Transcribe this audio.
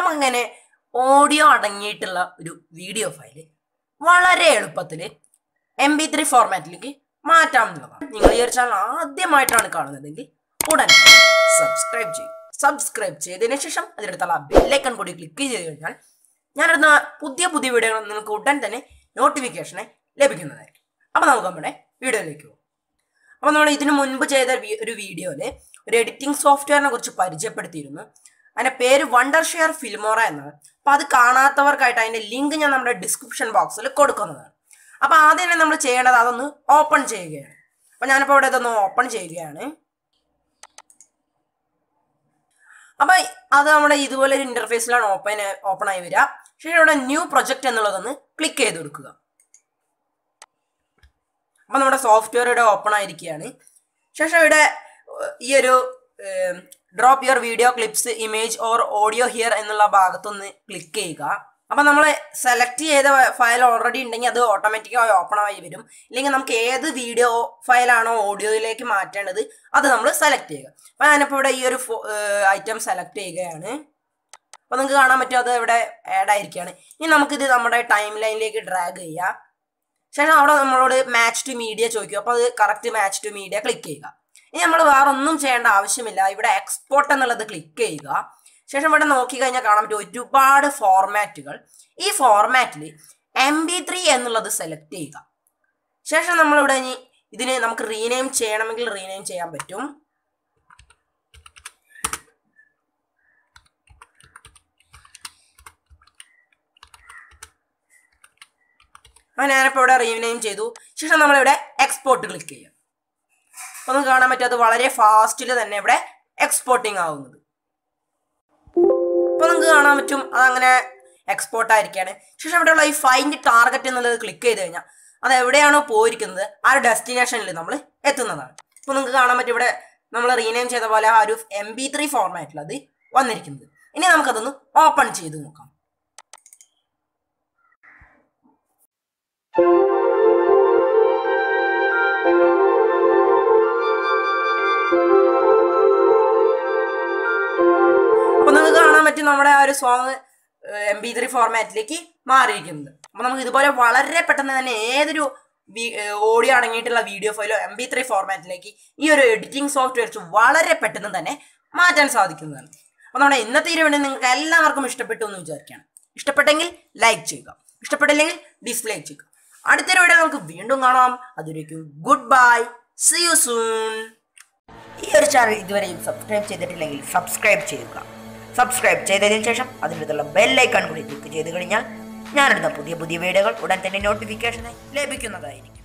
അങ്ങനെ ഓഡിയോ അടങ്ങിയിട്ടുള്ള ഒരു വീഡിയോ ഫയല് വളരെ എളുപ്പത്തിൽ എം ബി ത്രീ ഫോർമാറ്റിലേക്ക് മാറ്റാവുന്നതാണ് നിങ്ങൾ ഈ ഒരു ചാനൽ ആദ്യമായിട്ടാണ് കാണുന്നതെങ്കിൽ ഉടൻ സബ്സ്ക്രൈബ് ചെയ്യും സബ്സ്ക്രൈബ് ചെയ്തതിനു ശേഷം അതിനടുത്തുള്ള ബെല്ലൈക്കൺ കൂടി ക്ലിക്ക് ചെയ്ത് കഴിഞ്ഞാൽ ഞാനിടുന്ന പുതിയ പുതിയ വീഡിയോകൾ നിങ്ങൾക്ക് ഉടൻ തന്നെ നോട്ടിഫിക്കേഷനെ ലഭിക്കുന്നതായിരിക്കും അപ്പോൾ നമുക്ക് നമ്മുടെ വീഡിയോയിലേക്ക് പോകും അപ്പോൾ നമ്മൾ ഇതിനു മുൻപ് ചെയ്ത വി- ഒരു വീഡിയോയിൽ ഒരു എഡിറ്റിംഗ് സോഫ്റ്റ്വെയറിനെ കുറിച്ച് പരിചയപ്പെടുത്തിയിരുന്നു അതിൻ്റെ പേര് വണ്ടർ ഷെയർ ഫിൽമോറ എന്നാണ് അപ്പോൾ അത് കാണാത്തവർക്കായിട്ട് അതിൻ്റെ ലിങ്ക് ഞാൻ നമ്മുടെ ഡിസ്ക്രിപ്ഷൻ ബോക്സിൽ കൊടുക്കുന്നതാണ് അപ്പോൾ ആദ്യം തന്നെ നമ്മൾ ചെയ്യേണ്ടത് അതൊന്ന് ഓപ്പൺ ചെയ്യുകയാണ് അപ്പോൾ ഞാനിപ്പോൾ ഇവിടെ ഇതൊന്ന് ഓപ്പൺ ചെയ്യുകയാണ് അപ്പൊ അത് നമ്മുടെ ഇതുപോലെ ഒരു ഇന്റർഫേസിലാണ് ഓപ്പൺ ഓപ്പൺ ആയി വരിക ശേഷം ഇവിടെ ന്യൂ പ്രൊജക്ട് എന്നുള്ളതൊന്ന് ക്ലിക്ക് ചെയ്ത് കൊടുക്കുക അപ്പൊ നമ്മുടെ സോഫ്റ്റ്വെയർ ഇവിടെ ഓപ്പൺ ആയിരിക്കുകയാണ് ശേഷം ഇവിടെ ഏഹ്, ഈ ഒരു drop your video clips image or audio here എന്നുള്ള ഭാഗത്തൊന്ന് ക്ലിക്ക് ചെയ്യുക അപ്പൊ നമ്മൾ സെലക്ട് ചെയ്ത ഫയൽ ഓൾറെഡി ഉണ്ടെങ്കിൽ അത് ഓട്ടോമാറ്റിക്കായി ഓപ്പൺ ആയി വരും ഇല്ലെങ്കിൽ നമുക്ക് ഏത് വീഡിയോ ഫയലാണോ ഓഡിയോയിലേക്ക് മാറ്റേണ്ടത് അത് നമ്മൾ സെലക്ട് ചെയ്യുക അപ്പൊ ഞാനിപ്പോൾ ഇവിടെ ഈ ഒരു ഐറ്റം സെലക്ട് ചെയ്യുകയാണ് അപ്പൊ നിങ്ങൾക്ക് കാണാൻ പറ്റും അത് ഇവിടെ ആഡ് ആയിരിക്കുകയാണ് ഇനി നമുക്കിത് നമ്മുടെ ടൈം ലൈനിലേക്ക് ഡ്രാഗ് ചെയ്യാം ശേഷം അവിടെ നമ്മളോട് മാച്ച് ടു മീഡിയ ചോദിക്കും അപ്പോൾ അത് correct match to media click ചെയ്യുക ഇനി നമ്മൾ വേറെ ഒന്നും ചെയ്യേണ്ട ആവശ്യമില്ല ഇവിടെ എക്സ്പോർട്ട് എന്നുള്ളത് ക്ലിക്ക് ചെയ്യുക ശേഷം ഇവിടെ നോക്കി കഴിഞ്ഞാൽ കാണാൻ പറ്റും ഒരുപാട് ഫോർമാറ്റുകൾ ഈ ഫോർമാറ്റിൽ എം ബി ത്രീ എന്നുള്ളത് സെലക്ട് ചെയ്യുക ശേഷം നമ്മളിവിടെ ഇനി ഇതിന് നമുക്ക് റീനെയിം ചെയ്യണമെങ്കിൽ റീനെയിം ചെയ്യാൻ പറ്റും അപ്പോൾ ഞാനിപ്പോൾ ഇവിടെ റീനെയിം ചെയ്തു ശേഷം നമ്മളിവിടെ എക്സ്പോർട്ട് ക്ലിക്ക് ചെയ്യാം അപ്പോൾ നമുക്ക് കാണാൻ പറ്റും അത് വളരെ ഫാസ്റ്റിൽ തന്നെ ഇവിടെ എക്സ്പോർട്ടിങ് ആവുന്നത് അപ്പോൾ നമുക്ക് കാണാൻ പറ്റും അതങ്ങനെ എക്സ്പോർട്ട് ആയിരിക്കുകയാണ് ശേഷം ഇവിടെയുള്ള ഈ ഫൈൻഡ് ടാർഗറ്റ് എന്നുള്ളത് ക്ലിക്ക് ചെയ്ത് കഴിഞ്ഞാൽ അത് എവിടെയാണോ പോയിരിക്കുന്നത് ആ ഒരു ഡെസ്റ്റിനേഷനിൽ നമ്മൾ എത്തുന്നതാണ് അപ്പോൾ നിങ്ങൾക്ക് കാണാൻ പറ്റും ഇവിടെ നമ്മൾ റീനെയിം ചെയ്ത പോലെ ആ ഒരു എം ബി ത്രീ ഫോർമാറ്റിൽ അത് വന്നിരിക്കുന്നത് ഇനി നമുക്കതൊന്ന് ഓപ്പൺ ചെയ്ത് നോക്കാം അപ്പൊ നിങ്ങൾക്ക് കാണാൻ പറ്റും നമ്മുടെ ആ ഒരു സോങ് എം ബി ത്രീ ഫോർമാറ്റിലേക്ക് മാറിയിരിക്കുന്നത് അപ്പൊ നമുക്ക് ഇതുപോലെ വളരെ പെട്ടെന്ന് തന്നെ ഏതൊരു ഓഡിയോ അടങ്ങിയിട്ടുള്ള വീഡിയോ ഫയലോ എം ബി ത്രീ ഫോർമാറ്റിലേക്ക് ഈ ഒരു എഡിറ്റിംഗ് സോഫ്റ്റ്വെയർ വെച്ച് വളരെ പെട്ടെന്ന് തന്നെ മാറ്റാൻ സാധിക്കുന്നതാണ് അപ്പൊ നമ്മുടെ ഇന്നത്തെ ഈ വീഡിയോ നിങ്ങൾക്ക് എല്ലാവർക്കും ഇഷ്ടപ്പെട്ടു എന്ന് വിചാരിക്കുകയാണ് ഇഷ്ടപ്പെട്ടെങ്കിൽ ലൈക്ക് ചെയ്യുക ഇഷ്ടപ്പെട്ടില്ലെങ്കിൽ ഡിസ്ലൈക്ക് ചെയ്യുക അടുത്തൊരു വീഡിയോ നമുക്ക് വീണ്ടും കാണാം അതുവരേക്കും good bye see you soon ഈ ഒരു ചാനൽ ഇതുവരെയും സബ്സ്ക്രൈബ് ചെയ്തിട്ടില്ലെങ്കിൽ സബ്സ്ക്രൈബ് ചെയ്യുക സബ്സ്ക്രൈബ് ചെയ്തതിനു ശേഷം അതിനടുത്തുള്ള ബെല്ലൈക്കൺ കൂടി ക്ലിക്ക് ചെയ്ത് കഴിഞ്ഞാൽ ഞാനിടുന്ന പുതിയ പുതിയ വീഡിയോകൾ ഉടൻ തന്നെ നോട്ടിഫിക്കേഷനായി ലഭിക്കുന്നതായിരിക്കും